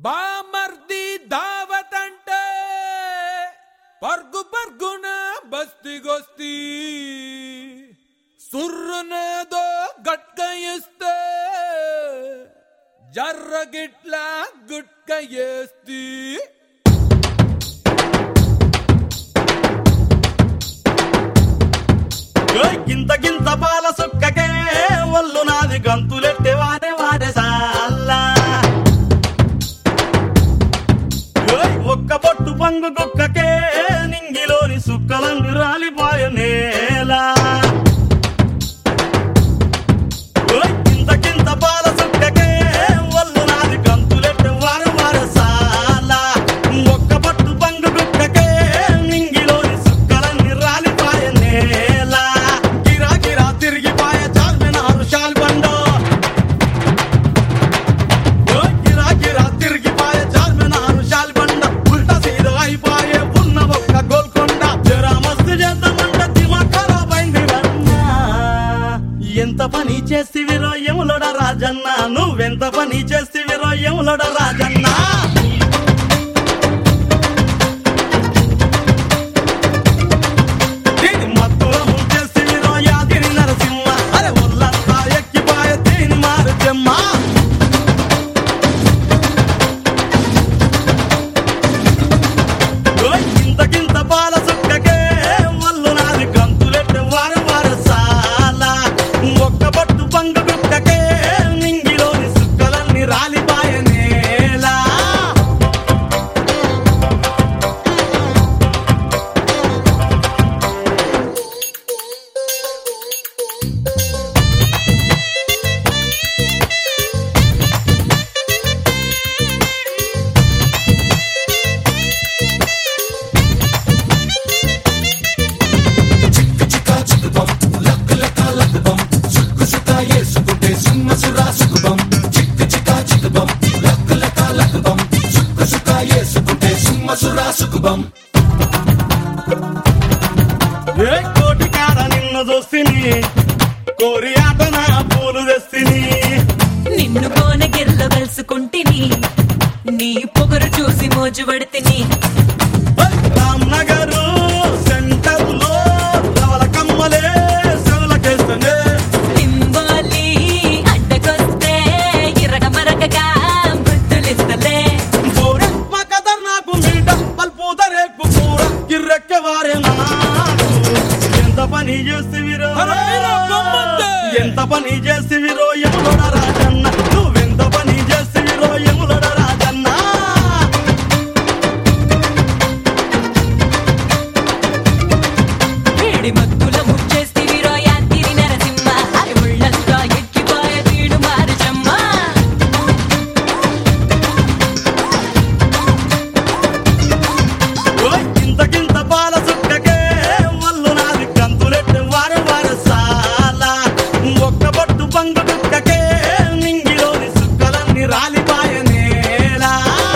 బామర్ది దావత్ అంటే పర్గు పర్గున బస్తిగొస్తి సుర్రునేదో గట్క ఇస్తే జర్ర గిట్ల గుట్క ఏస్తి ఓయ్ గింత గింత పాల సుక్కకే ఒళ్ళు నాది గంతులెట్టే వాడే వాడే సాల్లా ఓయ్ ఒక్క పొట్టు పంగు కుక్కకే నింగిలోని సుక్కలందు రాలిపోయే నేల ఓయ్ గింత గింత పాల సుక్కకే ఒళ్ళు నాది గంతులెట్టే వాడే వాడే సాల్లా ఒక్క పొట్టు పంగు కుక్కకే నింగిలోని సుక్కలన్నీ రాలిపోయే నేల గిరా గిరా తిరిగిపోయే చార్మినారు శాల్బండో ఓయ్ గిరా గిరా తిరిగిపోయే చార్మినారు శాల్బండ ఉల్టా సీదా అయిపోయే ఉన్న ఒక్క గోల్కొండ జరా మస్తు చేద్దామంట దిమాగ్ ఖరాబ్ అయింది రన్నా. ఎంత పని చేస్తివి రోయములోడ రాజన్న నువ్వెంత పని చేస్తివి రోయములోడ రాజన్న దీని మత్తులో ముంచేస్తివి రోయాదిరి నరసింహ అరే ఒళ్ళంతా ఎక్కిపాయ దీని మారు జమ్మ ఓయ్ గింత గింత పాల సుక్కకే వల్లు నాది గంతులెట్టే వార వార సాల ఒక్క పట్టు పంగు గుక్కకే నింగిలోని సుక్కలన్నీ రాలిపాయ నేల ఏ కోటి కాడ నిన్ను చూస్తిని కోరి ఆట నా పూలు తెస్తిని నిన్ను కోనగిరిలో కలుసుకుంటిని నీ పొగరు చూసి మోజు పడితిని రామ్నగరు సెంటర్ లో రవల కమ్మలే సెవలకేస్తనే నింబోలి అడ్డకొస్తే ఇరగ మరగగా బుద్ధులిస్తలే పూర మా కదర్ నాకు మీట పల్పూత రేపు పూర కిర్రెక్కె వారే నాకు ఎంత పని చేస్తివిరో అరే వీరా గమ్మత్తు! ఎంత పని చేస్తివిరో ఎములడ రాజన్న నువ్వెంత పని చేస్తివిరో ఎములడ రాజన్న వేడి మత్తుల ముచ్చేస్తివి రోయాంతిరి నరసింహ అరే ముళ్ళంతా ఎక్కిపోయే తీడు మారుచమ్మ ఓయ్ గింత గింత పాల సుక్కకే వల్లు నాది కంతులెట్టే వార వార సాల ఒక్క బొట్టు పంగు కుక్కకే నింగిలోని సుక్కలన్నీ రాలిపాయ నేల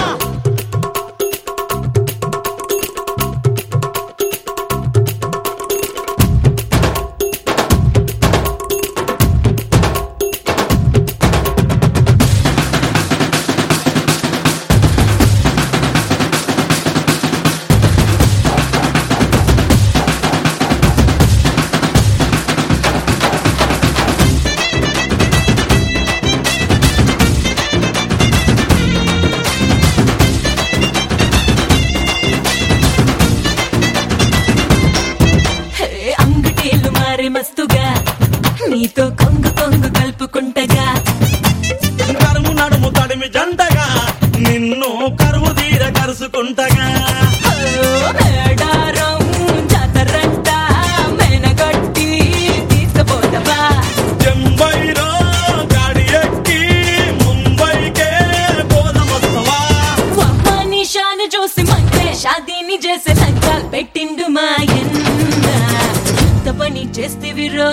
హే, అంగుటీలు మారి మస్తుగా నీతో కొంగు కొంగు కలుపుకుంటగా కరుము నడుము తడిమి జంటగా నిన్ను కరువు తీర కరుసుకుంటగా ఓ, మేడారం జాతరంట మెనగొట్టి తీసుకుపోతావా చెంబైలో గాడి ఎక్కి ముంబైకే పోదమొస్తవా వమ్మ నిషాను చూసి మంటే షాదీని చేసే లంచాలు పెట్టిండు మా ఎన్న ఎంత పని చేస్తివిరో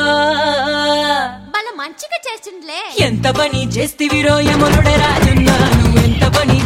వాళ్ళ మంచిగా చేసిండ్లే ఎంత పని చేస్తివిరో యమునుడ రాజున్నా నువ్వు ఎంత పని